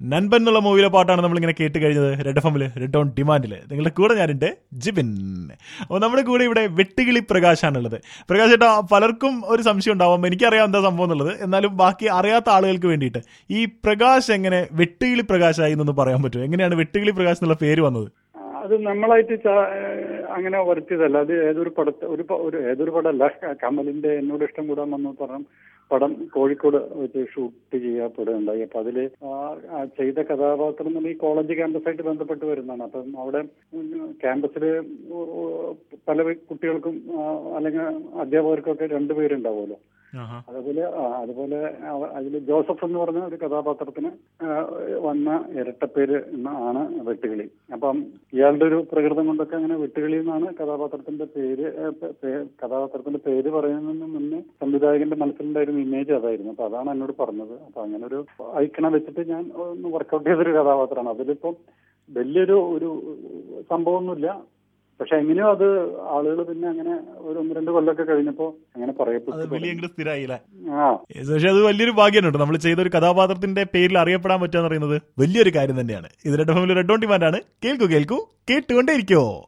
നൻപൻ എന്നുള്ള മൂവിയിലെ പാട്ടാണ് നമ്മൾ ഇങ്ങനെ കേട്ട് കഴിഞ്ഞത് റെഡ് എഫ് എമ്മില് റെഡ് ഓൺ ഡിമാൻഡില് നിങ്ങളുടെ കൂടെ ഞാനുണ്ട് ജിബിൻ അപ്പോൾ നമ്മുടെ കൂടെ ഇവിടെ വെട്ടുകിളി പ്രകാശാണുള്ളത് പ്രകാശ് ചേട്ടാ പലർക്കും ഒരു സംശയം ഉണ്ടാവും എനിക്കറിയാം എന്താ സംഭവം എന്നുള്ളത് എന്നാലും ബാക്കി അറിയാത്ത ആളുകൾക്ക് വേണ്ടിയിട്ട് ഈ പ്രകാശ് എങ്ങനെ വെട്ടുകിളി പ്രകാശായി എന്നൊന്ന് പറയാൻ പറ്റുമോ എങ്ങനെയാണ് വെട്ടുകിളി പ്രകാശ് എന്നുള്ള പേര് വന്നത് അത് നമ്മളായിട്ട് ചാ- അങ്ങനെ വരുത്തിയതല്ല അത് ഏതൊരു പടത്തെ ഒരു പ- ഒരു ഏതൊരു പടമല്ല കമലിന്റെ എന്നോട് ഇഷ്ടം കൂടാൻ വന്നു പറഞ്ഞ പടം കോഴിക്കോട് വെച്ച് ഷൂട്ട് ചെയ്യപ്പെടുകയുണ്ടായി അപ്പൊ അതില് ആ- ആ ചെയ്ത കഥാപാത്രം എന്ന് പറഞ്ഞാൽ ഈ കോളേജ് ക്യാമ്പസായിട്ട് ബന്ധപ്പെട്ട് വരുന്നതാണ് അപ്പം അവിടെ ക്യാമ്പസിൽ പല കുട്ടികൾക്കും ആ, അല്ലെങ്കിൽ അധ്യാപകർക്കൊക്കെ രണ്ടുപേരുണ്ടാവുമല്ലോ അതുപോലെ ആ, അതുപോലെ അതിൽ ജോസഫ് എന്ന് പറഞ്ഞ ഒരു കഥാപാത്രത്തിന് ആ, വന്ന ഇരട്ടപ്പേര് എന്ന ആണ് വെട്ടുകിളി അപ്പം ഇയാളുടെ ഒരു പ്രകൃതം കൊണ്ടൊക്കെ അങ്ങനെ വെട്ടുകിളി എന്നാണ് കഥാപാത്രത്തിന്റെ പേര് ഏ, പേ- പേ- കഥാപാത്രത്തിന്റെ പേര് പറയുന്നതിന് മുന്നേ സംവിധായകന്റെ മനസ്സിലുണ്ടായിരുന്ന ഇമേജ് അതായിരുന്നു അപ്പൊ അതാണ് എന്നോട് പറഞ്ഞത് അപ്പൊ അങ്ങനെ ഒരു ഐക്കണ വെച്ചിട്ട് ഞാൻ ഒന്ന് വർക്കൗട്ട് ചെയ്തൊരു കഥാപാത്രമാണ് അതിലിപ്പം വലിയൊരു ഒരു സംഭവമൊന്നുമില്ല പക്ഷെ എങ്ങനെയോ അത് ആളുകൾ പിന്നെ അങ്ങനെ ഒരു ഒന്ന് രണ്ട് കൊല്ലമൊക്കെ കഴിഞ്ഞപ്പോ അങ്ങനെ അത് പറയപ്പെട്ടു വലിയ എങ്കിലും സ്ഥിരമായില്ല ആ പക്ഷെ അത് വലിയൊരു ഭാഗ്യമാണ് കേട്ടോ നമ്മൾ ചെയ്ത ഒരു കഥാപാത്രത്തിന്റെ പേരിൽ അറിയപ്പെടാൻ പറ്റുക എന്ന് പറയുന്നത് വലിയൊരു കാര്യം തന്നെയാണ് ഇത് റെഡ് എഫ് എമ്മിൽ റെഡ് ഓൺ ഡിമാൻഡാണ് കേൾക്കൂ കേൾക്കൂ കേട്ടുകൊണ്ടേ ഇരിക്കോ